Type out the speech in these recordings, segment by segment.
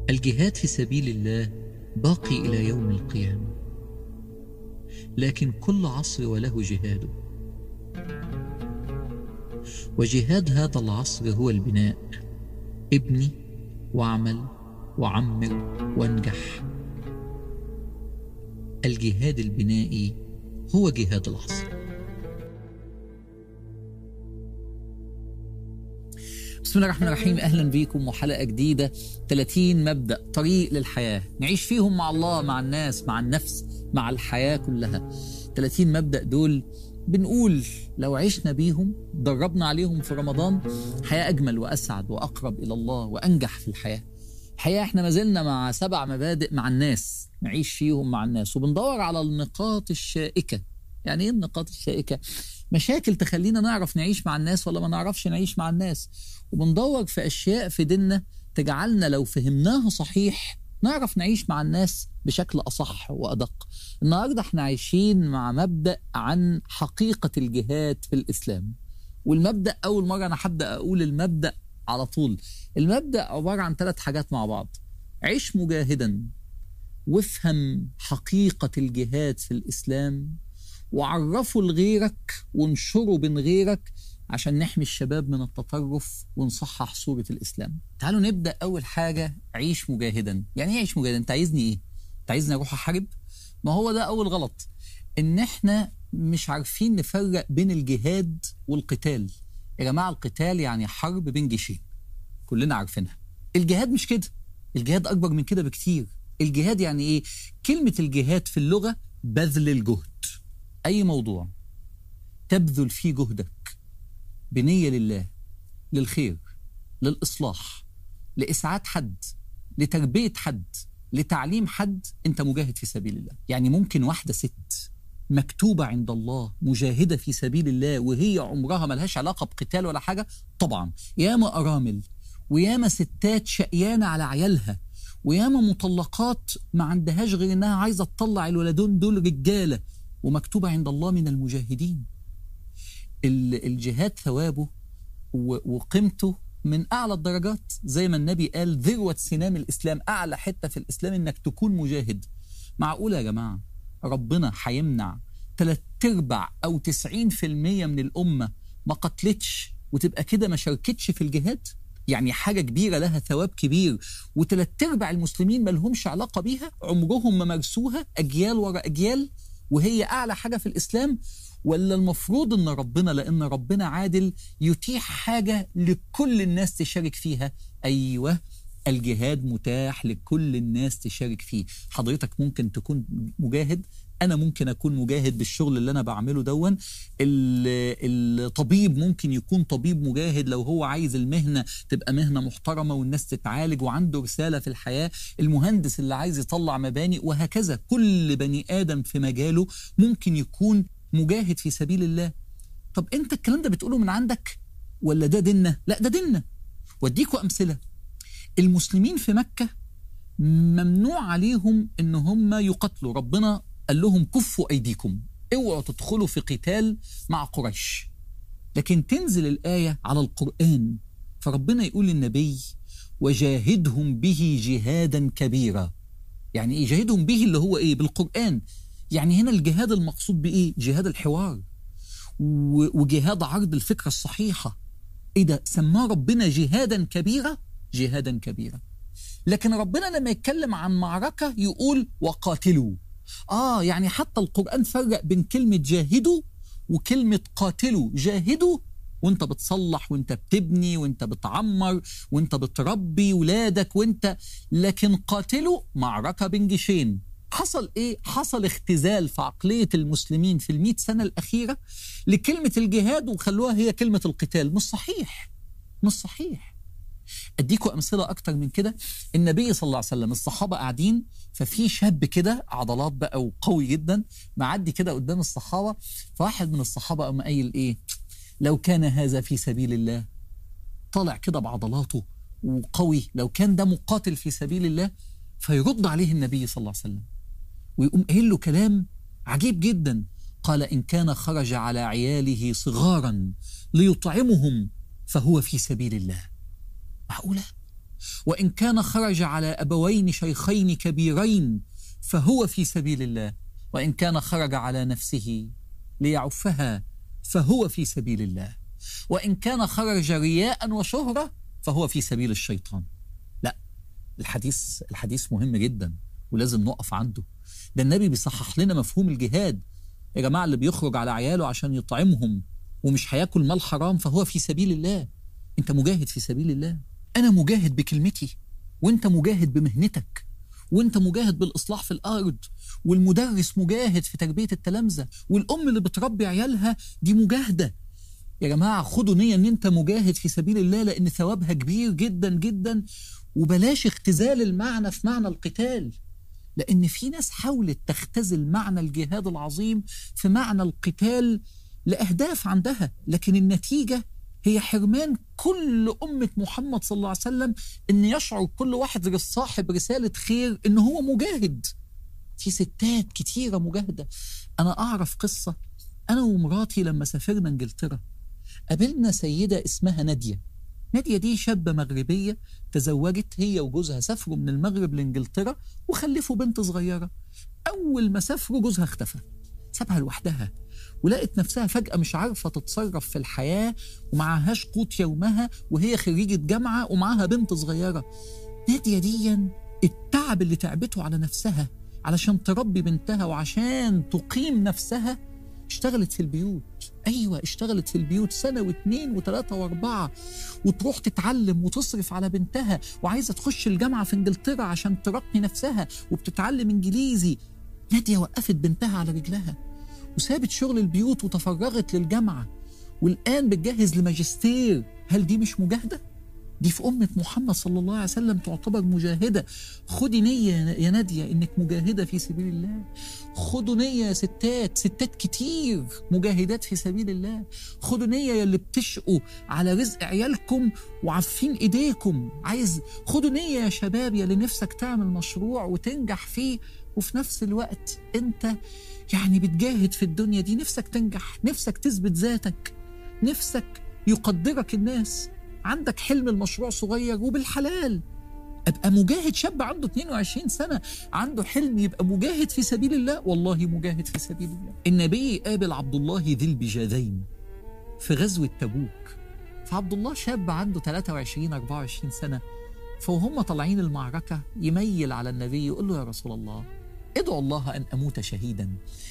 الجهاد في سبيل الله باقي الى يوم القيامه لكن كل عصر وله جهاده وجهاد هذا العصر هو البناء ابني واعمل وعمر وانجح الجهاد البنائي هو جهاد العصر بسم الله الرحمن الرحيم اهلا بيكم وحلقه جديده 30 مبدا طريق للحياه نعيش فيهم مع الله مع الناس مع النفس مع الحياه كلها 30 مبدا دول بنقول لو عشنا بيهم دربنا عليهم في رمضان حياه اجمل واسعد واقرب الى الله وانجح في الحياه الحقيقه احنا ما زلنا مع سبع مبادئ مع الناس نعيش فيهم مع الناس وبندور على النقاط الشائكه يعني ايه النقاط الشائكه مشاكل تخلينا نعرف نعيش مع الناس ولا ما نعرفش نعيش مع الناس وبندور في اشياء في ديننا تجعلنا لو فهمناها صحيح نعرف نعيش مع الناس بشكل اصح وادق. النهارده احنا عايشين مع مبدا عن حقيقه الجهاد في الاسلام. والمبدا اول مره انا هبدا اقول المبدا على طول. المبدا عباره عن ثلاث حاجات مع بعض. عيش مجاهدا وافهم حقيقه الجهاد في الاسلام وعرفه لغيرك وانشره بين غيرك عشان نحمي الشباب من التطرف ونصحح صورة الإسلام تعالوا نبدأ أول حاجة عيش مجاهدا يعني ايه عيش مجاهدا أنت عايزني إيه؟ أنت عايزني أروح أحارب؟ ما هو ده أول غلط إن إحنا مش عارفين نفرق بين الجهاد والقتال يا جماعة القتال يعني حرب بين جيشين كلنا عارفينها الجهاد مش كده الجهاد أكبر من كده بكتير الجهاد يعني إيه؟ كلمة الجهاد في اللغة بذل الجهد أي موضوع تبذل فيه جهدك بنية لله للخير للإصلاح لإسعاد حد لتربية حد لتعليم حد أنت مجاهد في سبيل الله يعني ممكن واحدة ست مكتوبة عند الله مجاهدة في سبيل الله وهي عمرها ملهاش علاقة بقتال ولا حاجة طبعا ياما أرامل وياما ستات شقيانة على عيالها وياما مطلقات ما عندهاش غير انها عايزه تطلع الولدون دول رجاله ومكتوبه عند الله من المجاهدين الجهاد ثوابه وقيمته من اعلى الدرجات زي ما النبي قال ذروه سنام الاسلام اعلى حته في الاسلام انك تكون مجاهد معقوله يا جماعه ربنا هيمنع ثلاث ارباع او 90% من الامه ما قتلتش وتبقى كده ما شاركتش في الجهاد يعني حاجه كبيره لها ثواب كبير وثلاث ارباع المسلمين ما لهمش علاقه بيها عمرهم ما مارسوها اجيال ورا اجيال وهي اعلى حاجه في الاسلام ولا المفروض ان ربنا لان ربنا عادل يتيح حاجه لكل الناس تشارك فيها ايوه الجهاد متاح لكل الناس تشارك فيه حضرتك ممكن تكون مجاهد انا ممكن اكون مجاهد بالشغل اللي انا بعمله دون الطبيب ممكن يكون طبيب مجاهد لو هو عايز المهنه تبقى مهنه محترمه والناس تتعالج وعنده رساله في الحياه المهندس اللي عايز يطلع مباني وهكذا كل بني ادم في مجاله ممكن يكون مجاهد في سبيل الله طب انت الكلام ده بتقوله من عندك ولا ده ديننا لا ده ديننا واديكوا امثله المسلمين في مكه ممنوع عليهم ان هم يقتلوا ربنا قال لهم كفوا ايديكم اوعوا تدخلوا في قتال مع قريش لكن تنزل الايه على القران فربنا يقول للنبي وجاهدهم به جهادا كبيرا يعني ايه جاهدهم به اللي هو ايه بالقران يعني هنا الجهاد المقصود بايه جهاد الحوار وجهاد عرض الفكره الصحيحه ايه ده سماه ربنا جهادا كبيرا جهادا كبيرا لكن ربنا لما يتكلم عن معركه يقول وقاتلوا آه يعني حتى القرآن فرق بين كلمة جاهدوا وكلمة قاتلوا جاهدوا وانت بتصلح وانت بتبني وانت بتعمر وانت بتربي ولادك وانت لكن قاتلوا معركة بين جيشين حصل ايه؟ حصل اختزال في عقلية المسلمين في المئة سنة الأخيرة لكلمة الجهاد وخلوها هي كلمة القتال مش صحيح مش صحيح اديكم امثله اكتر من كده النبي صلى الله عليه وسلم الصحابه قاعدين ففي شاب كده عضلات بقى وقوي جدا معدي كده قدام الصحابه فواحد من الصحابه قام قايل ايه لو كان هذا في سبيل الله طالع كده بعضلاته وقوي لو كان ده مقاتل في سبيل الله فيرد عليه النبي صلى الله عليه وسلم ويقوم قايل له كلام عجيب جدا قال إن كان خرج على عياله صغارا ليطعمهم فهو في سبيل الله معقولة؟ وإن كان خرج على أبوين شيخين كبيرين فهو في سبيل الله وإن كان خرج على نفسه ليعفها فهو في سبيل الله وإن كان خرج رياء وشهرة فهو في سبيل الشيطان لا الحديث الحديث مهم جدا ولازم نقف عنده ده النبي بيصحح لنا مفهوم الجهاد يا جماعة اللي بيخرج على عياله عشان يطعمهم ومش هياكل مال حرام فهو في سبيل الله انت مجاهد في سبيل الله انا مجاهد بكلمتي وانت مجاهد بمهنتك وانت مجاهد بالاصلاح في الارض والمدرس مجاهد في تربيه التلامذه والام اللي بتربي عيالها دي مجاهده يا جماعه خدوا نيه ان انت مجاهد في سبيل الله لان ثوابها كبير جدا جدا وبلاش اختزال المعنى في معنى القتال لان في ناس حاولت تختزل معنى الجهاد العظيم في معنى القتال لاهداف عندها لكن النتيجه هي حرمان كل أمة محمد صلى الله عليه وسلم أن يشعر كل واحد صاحب رسالة خير أنه هو مجاهد في ستات كتيرة مجاهدة أنا أعرف قصة أنا ومراتي لما سافرنا إنجلترا قابلنا سيدة اسمها نادية نادية دي شابة مغربية تزوجت هي وجوزها سافروا من المغرب لإنجلترا وخلفوا بنت صغيرة أول ما سافروا جوزها اختفى سابها لوحدها ولقت نفسها فجأة مش عارفة تتصرف في الحياة ومعهاش قوت يومها وهي خريجة جامعة ومعاها بنت صغيرة نادية ديا التعب اللي تعبته على نفسها علشان تربي بنتها وعشان تقيم نفسها اشتغلت في البيوت ايوه اشتغلت في البيوت سنه واثنين وثلاثه واربعه وتروح تتعلم وتصرف على بنتها وعايزه تخش الجامعه في انجلترا عشان ترقي نفسها وبتتعلم انجليزي ناديه وقفت بنتها على رجلها وسابت شغل البيوت وتفرغت للجامعه والان بتجهز لماجستير هل دي مش مجاهده دي في أمة محمد صلى الله عليه وسلم تعتبر مجاهدة خدي نية يا نادية إنك مجاهدة في سبيل الله خدوا نية يا ستات ستات كتير مجاهدات في سبيل الله خدوا نية يا اللي بتشقوا على رزق عيالكم وعافين إيديكم عايز خدوا نية يا شباب يا اللي نفسك تعمل مشروع وتنجح فيه وفي نفس الوقت أنت يعني بتجاهد في الدنيا دي نفسك تنجح نفسك تثبت ذاتك نفسك يقدرك الناس عندك حلم المشروع صغير وبالحلال ابقى مجاهد شاب عنده 22 سنه عنده حلم يبقى مجاهد في سبيل الله والله مجاهد في سبيل الله النبي قابل عبد الله ذي البجادين في غزوه تبوك فعبد الله شاب عنده 23 24 سنه فوهم طالعين المعركه يميل على النبي يقول له يا رسول الله ادعو الله ان اموت شهيدا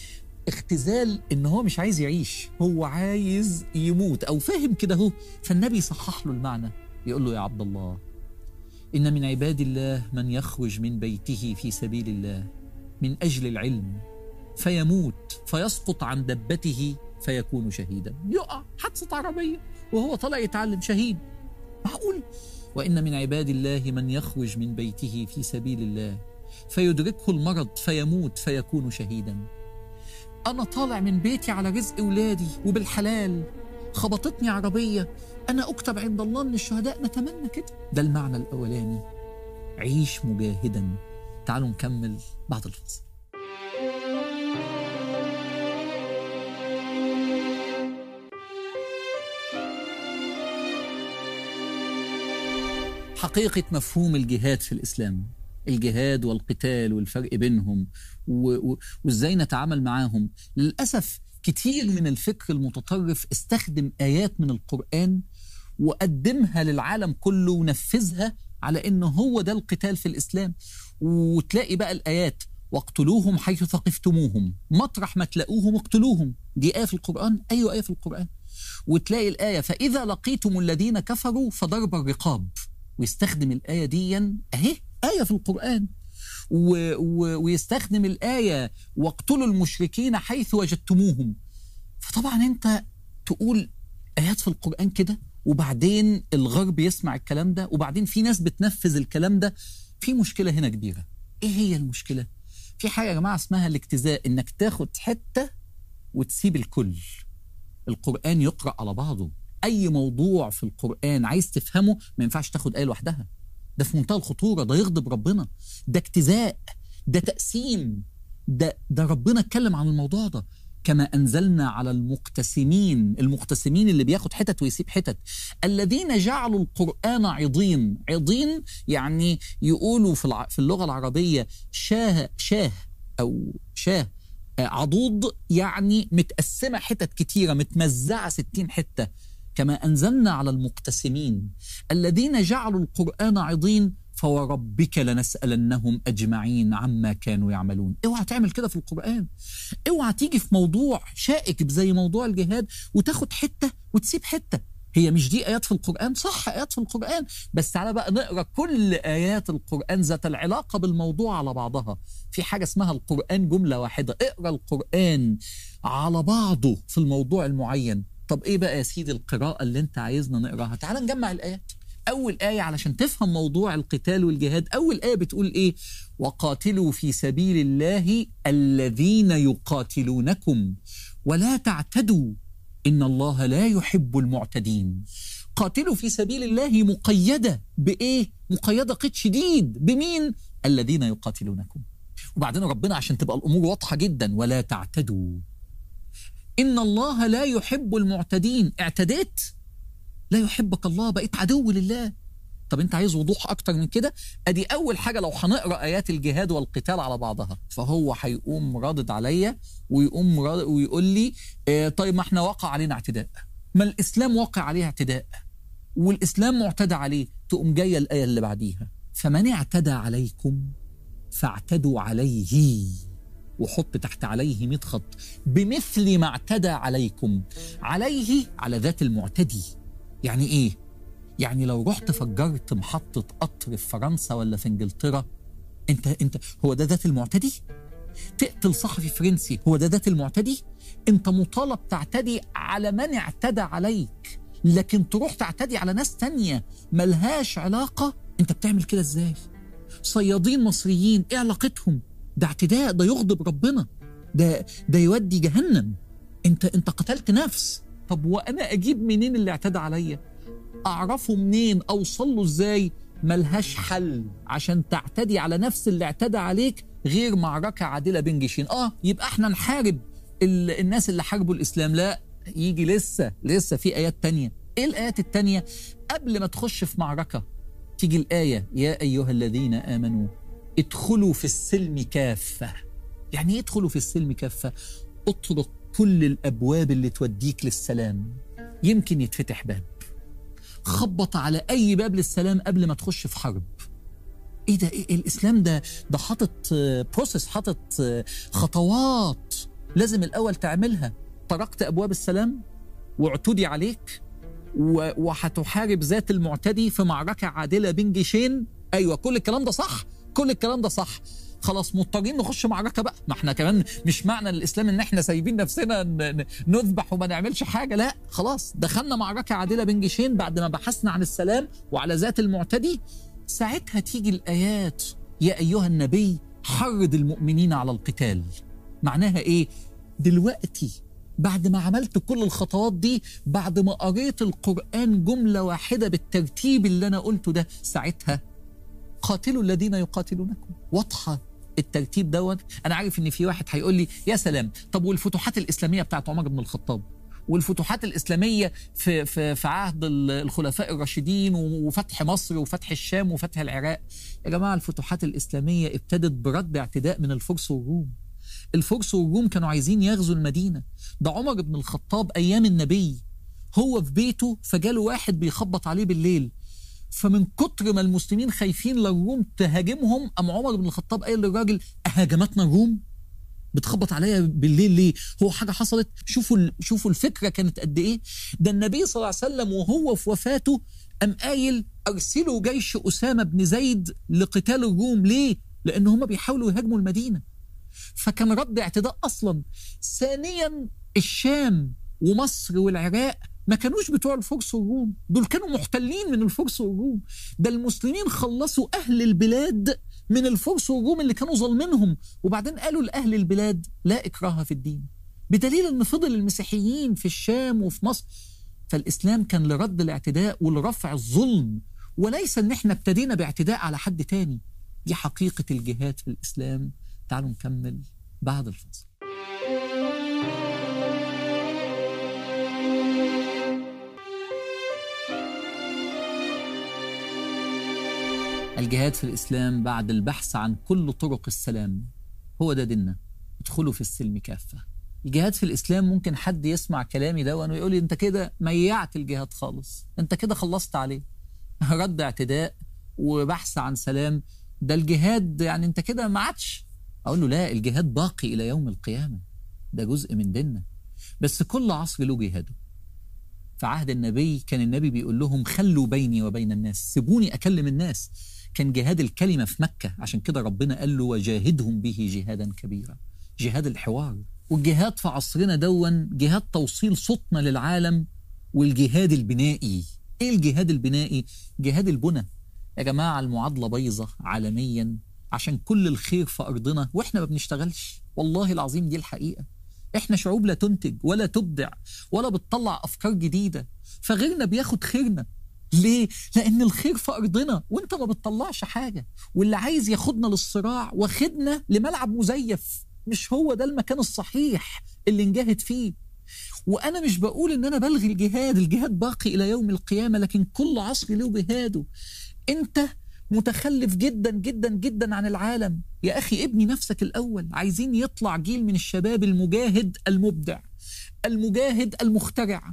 اختزال ان هو مش عايز يعيش هو عايز يموت او فاهم كده هو فالنبي صحح له المعنى يقول له يا عبد الله ان من عباد الله من يخرج من بيته في سبيل الله من اجل العلم فيموت فيسقط عن دبته فيكون شهيدا يقع حادثه عربيه وهو طالع يتعلم شهيد معقول وان من عباد الله من يخرج من بيته في سبيل الله فيدركه المرض فيموت فيكون شهيدا أنا طالع من بيتي على رزق ولادي وبالحلال خبطتني عربية أنا أكتب عند الله من الشهداء نتمنى كده ده المعنى الأولاني عيش مجاهدا تعالوا نكمل بعد الفاصل حقيقة مفهوم الجهاد في الإسلام الجهاد والقتال والفرق بينهم وازاي نتعامل معاهم للاسف كتير من الفكر المتطرف استخدم ايات من القران وقدمها للعالم كله ونفذها على انه هو ده القتال في الاسلام وتلاقي بقى الايات واقتلوهم حيث ثقفتموهم مطرح ما تلاقوهم اقتلوهم دي ايه في القران ايوه ايه في القران وتلاقي الايه فاذا لقيتم الذين كفروا فضرب الرقاب ويستخدم الايه دي اهي آية في القرآن و و ويستخدم الآية واقتلوا المشركين حيث وجدتموهم فطبعا أنت تقول آيات في القرآن كده وبعدين الغرب يسمع الكلام ده وبعدين في ناس بتنفذ الكلام ده في مشكلة هنا كبيرة إيه هي المشكلة؟ في حاجة يا جماعة اسمها الاجتزاء إنك تاخد حتة وتسيب الكل القرآن يقرأ على بعضه أي موضوع في القرآن عايز تفهمه ما ينفعش تاخد آية لوحدها ده في منتهى الخطوره ده يغضب ربنا ده اجتزاء ده تقسيم ده ده ربنا اتكلم عن الموضوع ده كما أنزلنا على المقتسمين المقتسمين اللي بياخد حتت ويسيب حتت الذين جعلوا القرآن عضين عضين يعني يقولوا في, الع... في اللغة العربية شاه شاه أو شاه عضوض يعني متقسمة حتت كتيرة متمزعة ستين حتة كما أنزلنا على المقتسمين الذين جعلوا القرآن عضين فوربك لنسألنهم أجمعين عما كانوا يعملون اوعى تعمل كده في القرآن اوعى تيجي في موضوع شائك زي موضوع الجهاد وتاخد حتة وتسيب حتة هي مش دي آيات في القرآن صح آيات في القرآن بس تعالى بقى نقرأ كل آيات القرآن ذات العلاقة بالموضوع على بعضها في حاجة اسمها القرآن جملة واحدة اقرأ القرآن على بعضه في الموضوع المعين طب ايه بقى يا سيدي القراءة اللي انت عايزنا نقراها تعالى نجمع الآيات أول آية علشان تفهم موضوع القتال والجهاد أول آية بتقول إيه وقاتلوا في سبيل الله الذين يقاتلونكم ولا تعتدوا إن الله لا يحب المعتدين قاتلوا في سبيل الله مقيدة بإيه؟ مقيدة قيد شديد بمين؟ الذين يقاتلونكم وبعدين ربنا عشان تبقى الأمور واضحة جدا ولا تعتدوا إن الله لا يحب المعتدين اعتديت لا يحبك الله بقيت عدو لله طب انت عايز وضوح اكتر من كده ادي اول حاجه لو هنقرا ايات الجهاد والقتال على بعضها فهو هيقوم رادد عليا ويقوم رادد ويقول لي اه طيب ما احنا وقع علينا اعتداء ما الاسلام وقع عليه اعتداء والاسلام معتدى عليه تقوم جايه الايه اللي بعديها فمن اعتدى عليكم فاعتدوا عليه وحط تحت عليه 100 خط بمثل ما اعتدى عليكم عليه على ذات المعتدي يعني ايه يعني لو رحت فجرت محطة قطر في فرنسا ولا في انجلترا انت انت هو ده ذات المعتدي تقتل صحفي فرنسي هو ده ذات المعتدي انت مطالب تعتدي على من اعتدى عليك لكن تروح تعتدي على ناس تانية ملهاش علاقة انت بتعمل كده ازاي صيادين مصريين ايه علاقتهم ده اعتداء ده يغضب ربنا ده ده يودي جهنم انت انت قتلت نفس طب وانا اجيب منين اللي اعتدى عليا اعرفه منين اوصل له ازاي ملهاش حل عشان تعتدي على نفس اللي اعتدى عليك غير معركة عادلة بين جيشين اه يبقى احنا نحارب الناس اللي حاربوا الاسلام لا يجي لسه لسه في ايات تانية ايه الايات التانية قبل ما تخش في معركة تيجي الآية يا أيها الذين آمنوا ادخلوا في السلم كافة يعني ايه ادخلوا في السلم كافة اطرق كل الابواب اللي توديك للسلام يمكن يتفتح باب خبط على اي باب للسلام قبل ما تخش في حرب ايه ده إيه الاسلام ده ده حاطط بروسيس حاطط خطوات لازم الاول تعملها طرقت ابواب السلام واعتدي عليك وهتحارب ذات المعتدي في معركه عادله بين جيشين ايوه كل الكلام ده صح كل الكلام ده صح خلاص مضطرين نخش معركه بقى ما احنا كمان مش معنى الاسلام ان احنا سايبين نفسنا نذبح وما نعملش حاجه لا خلاص دخلنا معركه عادله بين جيشين بعد ما بحثنا عن السلام وعلى ذات المعتدي ساعتها تيجي الايات يا ايها النبي حرض المؤمنين على القتال معناها ايه دلوقتي بعد ما عملت كل الخطوات دي بعد ما قريت القرآن جملة واحدة بالترتيب اللي أنا قلته ده ساعتها قاتلوا الذين يقاتلونكم واضحة الترتيب دوت أنا عارف إن في واحد هيقول لي يا سلام طب والفتوحات الإسلامية بتاعت عمر بن الخطاب والفتوحات الإسلامية في, في, في عهد الخلفاء الراشدين وفتح مصر وفتح الشام وفتح العراق يا جماعة الفتوحات الإسلامية ابتدت برد اعتداء من الفرس والروم الفرس والروم كانوا عايزين يغزوا المدينة ده عمر بن الخطاب أيام النبي هو في بيته فجاله واحد بيخبط عليه بالليل فمن كتر ما المسلمين خايفين للروم تهاجمهم قام عمر بن الخطاب قال للراجل أهاجمتنا الروم بتخبط عليا بالليل ليه؟ هو حاجه حصلت؟ شوفوا شوفوا الفكره كانت قد ايه؟ ده النبي صلى الله عليه وسلم وهو في وفاته قام قايل ارسلوا جيش اسامه بن زيد لقتال الروم ليه؟ لان هم بيحاولوا يهاجموا المدينه. فكان رد اعتداء اصلا. ثانيا الشام ومصر والعراق ما كانوش بتوع الفرس والروم دول كانوا محتلين من الفرس والروم ده المسلمين خلصوا أهل البلاد من الفرس والروم اللي كانوا ظالمينهم وبعدين قالوا لأهل البلاد لا إكراه في الدين بدليل أن فضل المسيحيين في الشام وفي مصر فالإسلام كان لرد الاعتداء ولرفع الظلم وليس أن احنا ابتدينا باعتداء على حد تاني دي حقيقة الجهاد في الإسلام تعالوا نكمل بعد الفصل الجهاد في الإسلام بعد البحث عن كل طرق السلام هو ده ديننا ادخلوا في السلم كافة الجهاد في الإسلام ممكن حد يسمع كلامي ده ويقول لي أنت كده ميعت الجهاد خالص أنت كده خلصت عليه رد اعتداء وبحث عن سلام ده الجهاد يعني أنت كده ما عادش أقول له لا الجهاد باقي إلى يوم القيامة ده جزء من ديننا بس كل عصر له جهاده في عهد النبي كان النبي بيقول لهم خلوا بيني وبين الناس سيبوني أكلم الناس كان جهاد الكلمة في مكة عشان كده ربنا قال له وجاهدهم به جهادا كبيرا جهاد الحوار والجهاد في عصرنا دون جهاد توصيل صوتنا للعالم والجهاد البنائي ايه الجهاد البنائي جهاد البنى يا جماعة المعادلة بايظة عالميا عشان كل الخير في أرضنا وإحنا ما بنشتغلش والله العظيم دي الحقيقة إحنا شعوب لا تنتج ولا تبدع ولا بتطلع أفكار جديدة فغيرنا بياخد خيرنا ليه؟ لأن الخير في أرضنا وأنت ما بتطلعش حاجة واللي عايز ياخدنا للصراع واخدنا لملعب مزيف مش هو ده المكان الصحيح اللي نجاهد فيه وأنا مش بقول إن أنا بلغي الجهاد الجهاد باقي إلى يوم القيامة لكن كل عصر له جهاده أنت متخلف جدا جدا جدا عن العالم يا أخي ابني نفسك الأول عايزين يطلع جيل من الشباب المجاهد المبدع المجاهد المخترع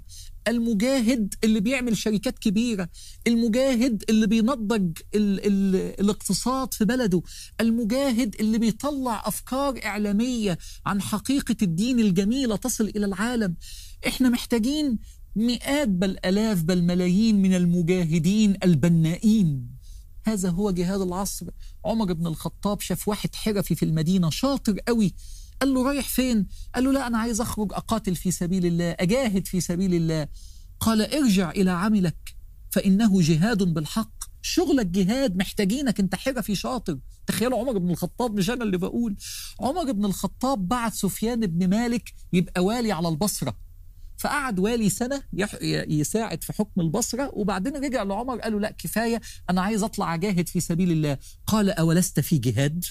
المجاهد اللي بيعمل شركات كبيرة المجاهد اللي بينضج ال ال الاقتصاد في بلده المجاهد اللي بيطلع أفكار إعلامية عن حقيقة الدين الجميلة تصل إلى العالم إحنا محتاجين مئات بل ألاف بل ملايين من المجاهدين البنائين هذا هو جهاد العصر عمر بن الخطاب شاف واحد حرفي في المدينة شاطر قوي قال له رايح فين قال له لا أنا عايز أخرج أقاتل في سبيل الله أجاهد في سبيل الله قال ارجع إلى عملك فإنه جهاد بالحق شغلك جهاد محتاجينك انت حرفي شاطر تخيلوا عمر بن الخطاب مش انا اللي بقول عمر بن الخطاب بعت سفيان بن مالك يبقى والي على البصره فقعد والي سنه يساعد في حكم البصره وبعدين رجع لعمر قال له لا كفايه انا عايز اطلع اجاهد في سبيل الله قال اولست في جهاد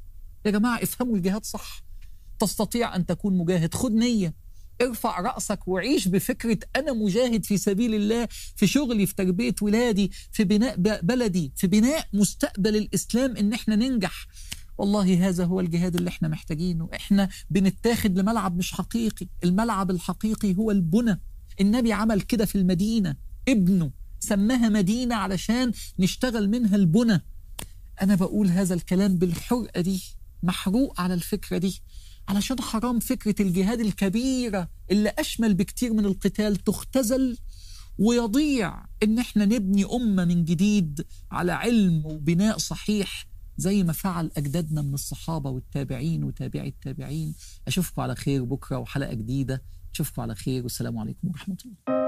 يا جماعه افهموا الجهاد صح تستطيع ان تكون مجاهد خد نيه ارفع رأسك وعيش بفكرة أنا مجاهد في سبيل الله في شغلي في تربية ولادي في بناء بلدي في بناء مستقبل الإسلام إن إحنا ننجح والله هذا هو الجهاد اللي احنا محتاجينه احنا بنتاخد لملعب مش حقيقي الملعب الحقيقي هو البنى النبي عمل كده في المدينة ابنه سماها مدينة علشان نشتغل منها البنى أنا بقول هذا الكلام بالحرقة دي محروق على الفكرة دي علشان حرام فكرة الجهاد الكبيرة اللي أشمل بكتير من القتال تختزل ويضيع إن احنا نبني أمة من جديد على علم وبناء صحيح زي ما فعل أجدادنا من الصحابة والتابعين وتابعي التابعين أشوفكم على خير بكرة وحلقة جديدة أشوفكم على خير والسلام عليكم ورحمة الله